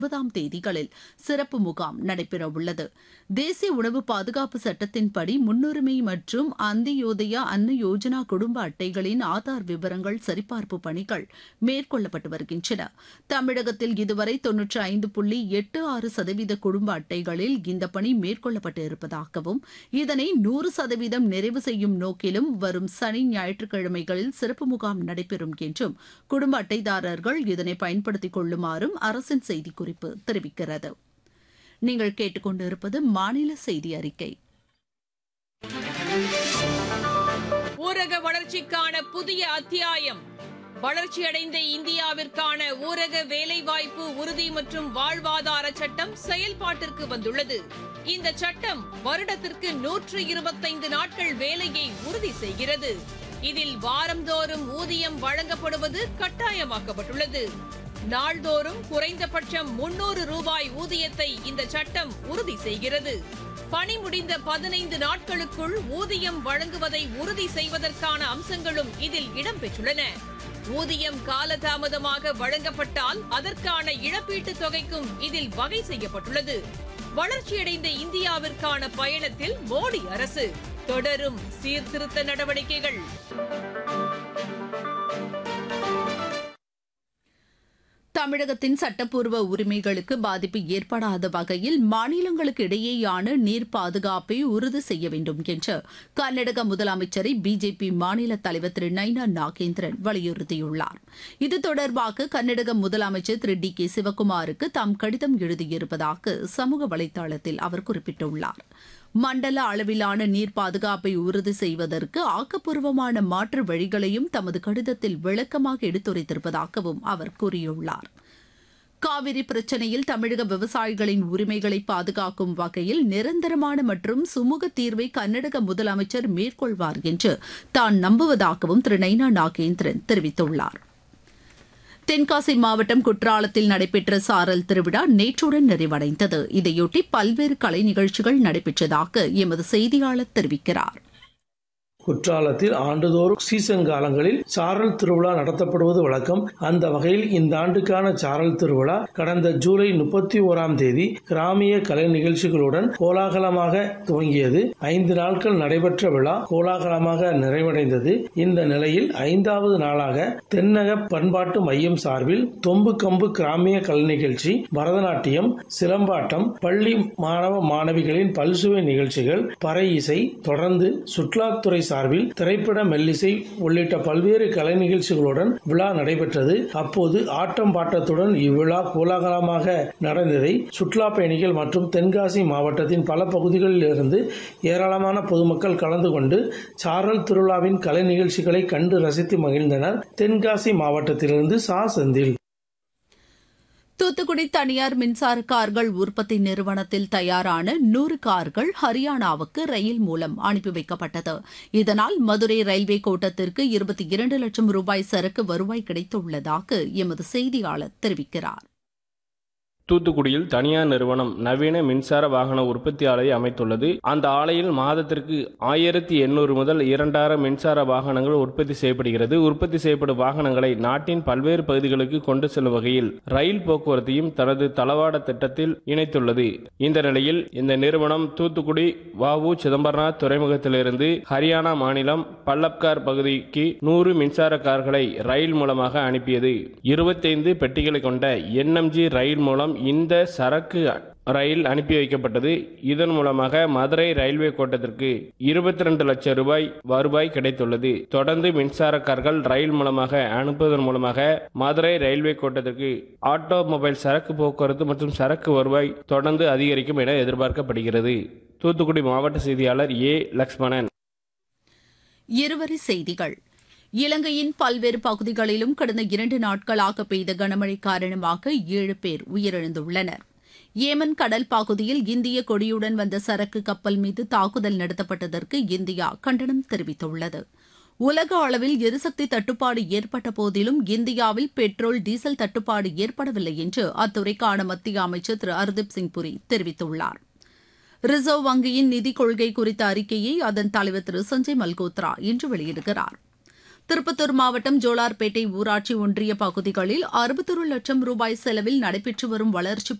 இருபதாம் தேதிகளில் சிறப்பு முகாம் நடைபெறவுள்ளது தேசிய உணவு பாதுகாப்பு சட்டத்தின்படி முன்னுரிமை மற்றும் அந்தியோதயா அன்ன யோஜனா குடும்ப அட்டைகளின் ஆதார் விவரங்கள் சரிபார்ப்பு பணிகள் மேற்கொள்ளப்பட்டு வருகின்றன தமிழகத்தில் இதுவரை தொன்னூற்றி ஐந்து புள்ளி எட்டு ஆறு சதவீத குடும்ப அட்டைகளில் இந்த பணி மேற்கொள்ளப்பட்டு இருப்பதாகவும் இதனை நூறு சதவீதம் நிறைவு செய்யும் நோக்கிலும் வரும் சனி ஞாயிற்றுக்கிழமைகளில் சிறப்பு முகாம் நடைபெறும் என்றும் குடும்ப அட்டைதாரர்கள் இதனை பயன்படுத்திக் கொள்ளுமாறும் அரசின் செய்திக்குறிப்பு தெரிவிக்கிறது நீங்கள் கேட்டுக்கொண்டிருப்பது மாநில செய்தி அறிக்கை ஊரக வளர்ச்சிக்கான புதிய அத்தியாயம் வளர்ச்சியடைந்த இந்தியாவிற்கான ஊரக வேலைவாய்ப்பு உறுதி மற்றும் வாழ்வாதார சட்டம் செயல்பாட்டிற்கு வந்துள்ளது இந்த சட்டம் வருடத்திற்கு நூற்று இருபத்தைந்து நாட்கள் வேலையை உறுதி செய்கிறது இதில் வாரந்தோறும் ஊதியம் வழங்கப்படுவது கட்டாயமாக்கப்பட்டுள்ளது நாள்தோறும் குறைந்தபட்சம் முன்னூறு ரூபாய் ஊதியத்தை இந்த சட்டம் உறுதி செய்கிறது பணி முடிந்த பதினைந்து நாட்களுக்குள் ஊதியம் வழங்குவதை உறுதி செய்வதற்கான அம்சங்களும் இதில் இடம்பெற்றுள்ளன ஊதியம் காலதாமதமாக வழங்கப்பட்டால் அதற்கான இழப்பீட்டுத் தொகைக்கும் இதில் வகை செய்யப்பட்டுள்ளது வளர்ச்சியடைந்த இந்தியாவிற்கான பயணத்தில் மோடி அரசு தொடரும் சீர்திருத்த நடவடிக்கைகள் தமிழகத்தின் சட்டப்பூர்வ உரிமைகளுக்கு பாதிப்பு ஏற்படாத வகையில் மாநிலங்களுக்கு இடையேயான நீர் பாதுகாப்பை உறுதி செய்ய வேண்டும் என்று கர்நாடக முதலமைச்சரை பிஜேபி மாநில தலைவர் திரு நைனா நாகேந்திரன் வலியுறுத்தியுள்ளார் இது தொடர்பாக கர்நாடக முதலமைச்சர் திரு டி கே சிவக்குமாருக்கு தாம் கடிதம் எழுதியிருப்பதாக சமூக வலைதளத்தில் அவர் குறிப்பிட்டுள்ளார் மண்டல அளவிலான நீர் பாதுகாப்பை உறுதி செய்வதற்கு ஆக்கப்பூர்வமான மாற்று வழிகளையும் தமது கடிதத்தில் விளக்கமாக எடுத்துரைத்திருப்பதாகவும் அவர் கூறியுள்ளார் காவிரி பிரச்சினையில் தமிழக விவசாயிகளின் உரிமைகளை பாதுகாக்கும் வகையில் நிரந்தரமான மற்றும் சுமூக தீர்வை கர்நாடக முதலமைச்சர் மேற்கொள்வார் என்று தான் நம்புவதாகவும் திரு நைனா நாகேந்திரன் தெரிவித்துள்ளார் தென்காசி மாவட்டம் குற்றாலத்தில் நடைபெற்ற சாரல் திருவிழா நேற்றுடன் நிறைவடைந்தது இதையொட்டி பல்வேறு கலை நிகழ்ச்சிகள் நடைபெற்றதாக எமது செய்தியாளர் தெரிவிக்கிறார் குற்றாலத்தில் ஆண்டுதோறும் சீசன் காலங்களில் சாரல் திருவிழா நடத்தப்படுவது வழக்கம் அந்த வகையில் இந்த ஆண்டுக்கான சாரல் திருவிழா கடந்த ஜூலை முப்பத்தி ஓராம் தேதி கிராமிய கலை நிகழ்ச்சிகளுடன் கோலாகலமாக துவங்கியது ஐந்து நாட்கள் நடைபெற்ற விழா கோலாகலமாக நிறைவடைந்தது இந்த நிலையில் ஐந்தாவது நாளாக தென்னக பண்பாட்டு மையம் சார்பில் தொம்பு கம்பு கிராமிய கலை நிகழ்ச்சி பரதநாட்டியம் சிலம்பாட்டம் பள்ளி மாணவ மாணவிகளின் பல்சுவை நிகழ்ச்சிகள் பறை இசை தொடர்ந்து சுற்றுலாத்துறை சார்பில் திரைப்பட மெல்லிசை உள்ளிட்ட பல்வேறு கலை நிகழ்ச்சிகளுடன் விழா நடைபெற்றது அப்போது ஆட்டம் பாட்டத்துடன் இவ்விழா கோலாகலமாக நடந்ததை சுற்றுலா பயணிகள் மற்றும் தென்காசி மாவட்டத்தின் பல பகுதிகளில் இருந்து ஏராளமான பொதுமக்கள் கலந்து கொண்டு சாரல் திருவிழாவின் கலை நிகழ்ச்சிகளை கண்டு ரசித்து மகிழ்ந்தனர் தென்காசி மாவட்டத்திலிருந்து சா செந்தில் தூத்துக்குடி தனியார் மின்சார கார்கள் உற்பத்தி நிறுவனத்தில் தயாரான நூறு கார்கள் ஹரியானாவுக்கு ரயில் மூலம் அனுப்பி வைக்கப்பட்டது இதனால் மதுரை ரயில்வே கோட்டத்திற்கு இருபத்தி இரண்டு லட்சம் ரூபாய் சரக்கு வருவாய் கிடைத்துள்ளதாக எமது செய்தியாளர் தெரிவிக்கிறார் தூத்துக்குடியில் தனியார் நிறுவனம் நவீன மின்சார வாகன உற்பத்தி ஆலையை அமைத்துள்ளது அந்த ஆலையில் மாதத்திற்கு ஆயிரத்தி எண்ணூறு முதல் இரண்டாயிரம் மின்சார வாகனங்கள் உற்பத்தி செய்யப்படுகிறது உற்பத்தி செய்யப்படும் வாகனங்களை நாட்டின் பல்வேறு பகுதிகளுக்கு கொண்டு செல்லும் வகையில் ரயில் போக்குவரத்தையும் தனது தளவாட திட்டத்தில் இணைத்துள்ளது இந்த நிலையில் இந்த நிறுவனம் தூத்துக்குடி வாவு சிதம்பரநாத் துறைமுகத்திலிருந்து ஹரியானா மாநிலம் பல்லப்கார் பகுதிக்கு நூறு மின்சார கார்களை ரயில் மூலமாக அனுப்பியது இருபத்தைந்து பெட்டிகளை கொண்ட என்எம்ஜி ரயில் மூலம் இந்த சரக்கு ரயில் அனுப்பி வைக்கப்பட்டது இதன் மூலமாக மதுரை ரயில்வே கோட்டத்திற்கு இருபத்தி ரெண்டு லட்சம் ரூபாய் வருவாய் கிடைத்துள்ளது தொடர்ந்து மின்சார கார்கள் ரயில் மூலமாக அனுப்புவதன் மூலமாக மதுரை ரயில்வே கோட்டத்திற்கு ஆட்டோமொபைல் சரக்கு போக்குவரத்து மற்றும் சரக்கு வருவாய் தொடர்ந்து அதிகரிக்கும் என எதிர்பார்க்கப்படுகிறது தூத்துக்குடி மாவட்ட செய்தியாளர் ஏ லக்ஷ்மணன் இருவரி செய்திகள் இலங்கையின் பல்வேறு பகுதிகளிலும் கடந்த இரண்டு நாட்களாக பெய்த கனமழை காரணமாக ஏழு பேர் உயிரிழந்துள்ளனர் ஏமன் கடல் பகுதியில் இந்திய கொடியுடன் வந்த சரக்கு கப்பல் மீது தாக்குதல் நடத்தப்பட்டதற்கு இந்தியா கண்டனம் தெரிவித்துள்ளது உலக அளவில் எரிசக்தி தட்டுப்பாடு ஏற்பட்ட போதிலும் இந்தியாவில் பெட்ரோல் டீசல் தட்டுப்பாடு ஏற்படவில்லை என்று அத்துறைக்கான மத்திய அமைச்சர் திரு ஹர்தீப் சிங் புரி தெரிவித்துள்ளார் ரிசர்வ் வங்கியின் நிதிக் கொள்கை குறித்த அறிக்கையை அதன் தலைவர் திரு சஞ்சய் மல்கோத்ரா இன்று வெளியிடுகிறார் திருப்பத்தூர் மாவட்டம் ஜோலார்பேட்டை ஊராட்சி ஒன்றிய பகுதிகளில் அறுபத்தொரு லட்சம் ரூபாய் செலவில் நடைபெற்று வரும் வளர்ச்சிப்